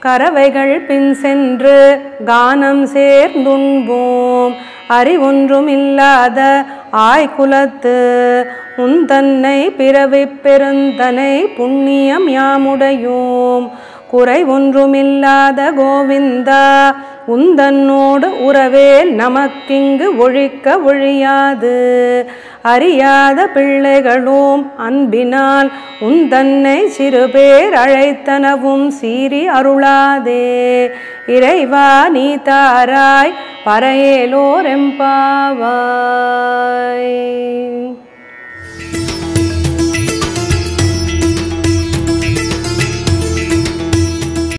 கறவைகள் பின் சென்று கானம் சேர்ந்துண்போம் அறிவொன்றும் இல்லாத ஆய்குலத்து உந்தன்னை பிறவிப் பெருந்தனை புண்ணியம் யாமுடையோம் குறை ஒன்றுமில்லாத கோவிந்தா உந்தன்னோடு உறவே நமக்கிங்கு ஒழிக்க ஒழியாது அறியாத பிள்ளைகளும் அன்பினால் உந்தன்னை சிறுபேர் அழைத்தனவும் சீறி அருளாதே இறைவா நீ தாராய் பறையேலோரெம்பாவாய்